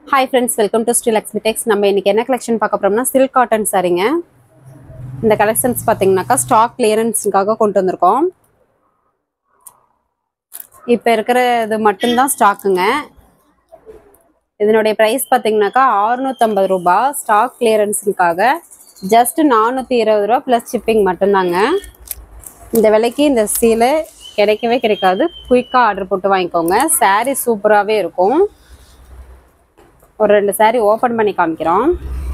hi friends welcome to Sri Lakshmi techs நம்ம இன்னைக்கு என்ன கலெக்ஷன் பார்க்க போறோம்னா சில்க் காட்டன் சாரீங்க இந்த கலெக்ஷன்ஸ் பார்த்தீங்கன்னாக்கா ஸ்டாக் கிளியரன்ஸுக்காக கொண்டு வந்திருக்கோம் இப்போ இருக்கிற இது மட்டும்தான் ஸ்டாக்குங்க இதனுடைய ப்ரைஸ் பார்த்தீங்கன்னாக்கா அறுநூத்தம்பது ரூபாய் ஸ்டாக் கிளியரன்ஸுக்காக ஜஸ்ட் நானூற்றி இருபது ரூபா ப்ளஸ் ஷிப்பிங் மட்டும்தாங்க இந்த விலைக்கு இந்த சீலை கிடைக்கவே கிடைக்காது குயிக்காக ஆர்டர் போட்டு வாங்கிக்கோங்க saree சூப்பராகவே இருக்கும் ஒரு ரெண்டு saree ஓப்பன் பண்ணி காமிக்கிறோம்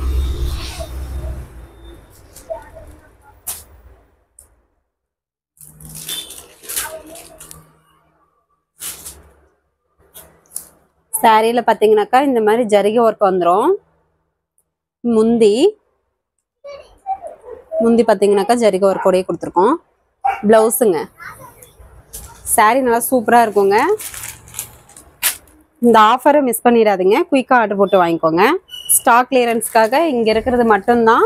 சாரியில் பார்த்தீங்கன்னாக்கா இந்த மாதிரி ஜரிகை ஒர்க் வந்துடும் முந்தி முந்தி பார்த்தீங்கன்னாக்கா ஜரிகை ஒர்க்கோடயே கொடுத்துருக்கோம் ப்ளவுஸுங்க saree நல்லா சூப்பராக இருக்குங்க இந்த ஆஃபரை மிஸ் பண்ணிடாதீங்க குயிக்காக ஆர்டர் போட்டு வாங்கிக்கோங்க ஸ்டாக் கிளியரன்ஸ்க்காக இங்கே இருக்கிறது மட்டும்தான்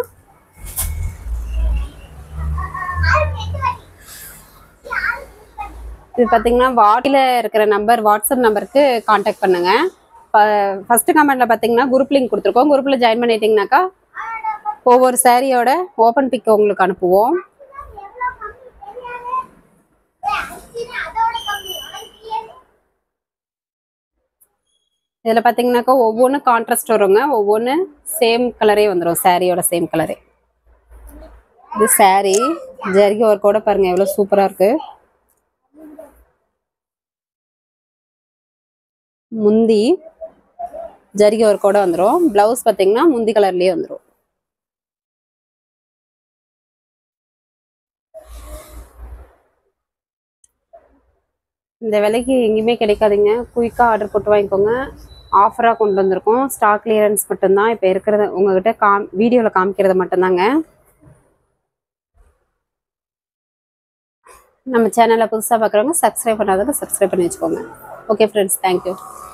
இது பார்த்தீங்கன்னா வாட்டில் இருக்கிற நம்பர் வாட்ஸ்அப் நம்பருக்கு காண்டாக்ட் பண்ணுங்க ஃபர்ஸ்ட் கமெண்ட்ல பார்த்தீங்கன்னா குரூப் லிங்க் கொடுத்துருக்கோம் குரூப்பில் ஜாயின் பண்ணிட்டீங்கன்னாக்கா ஒவ்வொரு சாரியோட ஓப்பன் பிக் உங்களுக்கு அனுப்புவோம் இதில் பார்த்தீங்கன்னாக்கா ஒவ்வொன்றும் கான்ட்ராஸ்ட் வருங்க ஒவ்வொன்று சேம் கலரே வந்துடும் சாரியோட சேம் கலரே இது சாரி ஜரிகை ஒர்க்கோட பாருங்க எவ்வளோ சூப்பராக இருக்கு முந்தி ஜரிகை ஒர்க்கோட வந்துடும் ப்ளவுஸ் பார்த்தீங்கன்னா முந்தி கலர்லேயே வந்துடும் இந்த விலைக்கு எங்கேயுமே கிடைக்காதுங்க குயிக்காக ஆர்டர் போட்டு வாங்கிக்கோங்க ஆஃபராக கொண்டு வந்திருக்கோம் ஸ்டாக் கிளியரன்ஸ் மட்டும்தான் இப்போ இருக்கிறத உங்ககிட்ட காம் வீடியோவில் காமிக்கிறது மட்டும்தாங்க நம்ம சேனலை புதுசாக பார்க்குறவங்க சப்ஸ்கிரைப் பண்ணாதவங்க சப்ஸ்கிரைப் பண்ணி வச்சுக்கோங்க ஓகே ஃப்ரெண்ட்ஸ் தேங்க்யூ